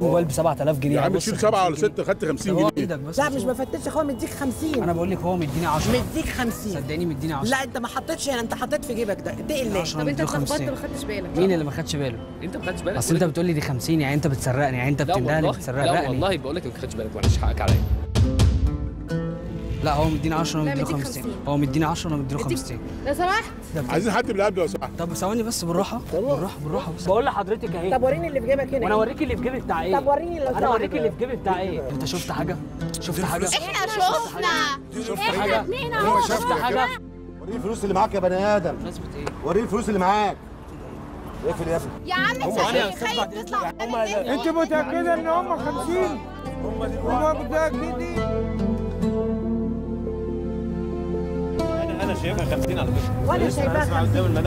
موبايل ب 7000 جنيه يا عم هبص تشيل 50 سبعه ولا جنيه. سته خدت 50 طب هو جنيه ايدك بس لا مش بفتش اخويا مديك 50 انا بقول لك هو مديني 10 مديك 50 صدقني مديني 10 لا انت ما حطيتش هنا انت حطيت في جيبك ده اتقي الله 10 طب انت مديله اتلخبطت 50 ما خدتش بالك مين اللي ما خدش باله انت ما خدتش بالك اصل انت بتقول لي دي 50 يعني انت بتسرقني يعني انت لا بتندهني والله لا بتسرقني والله بقول لك ما خدتش بالك معلش حقك عليا لا هو مديني 10 وانا لا، مديله مديك 50 50. هو مديني 10 وانا مديله اديك- 50 لو سمحت عايزين حد من اللي قبله لو سمحت طب ثواني بس بالراحه بالراحه بالراحه بس بقول لحضرتك اهي طب وريني اللي في جيبك هنا وانا اوريك اللي في جيبي بتاع ايه طب وريني اللي انا اوريك اللي في جيبي بتاع ايه انت شفت حاجه شفت حاجه احنا شفنا شفت حاجه اتنين هو اهو شفت حاجه وريني الفلوس اللي معاك يا بني ادم بمناسبه ايه وريني الفلوس اللي معاك اقفل يا ابني يا عم انت ثواني يا أستاذ خايف بعد تطلع إذنك. من البيت. انت متاكده ان هم 50 هم متاكدين انا انا شايفها 50 على فكره وانا شايفاها 50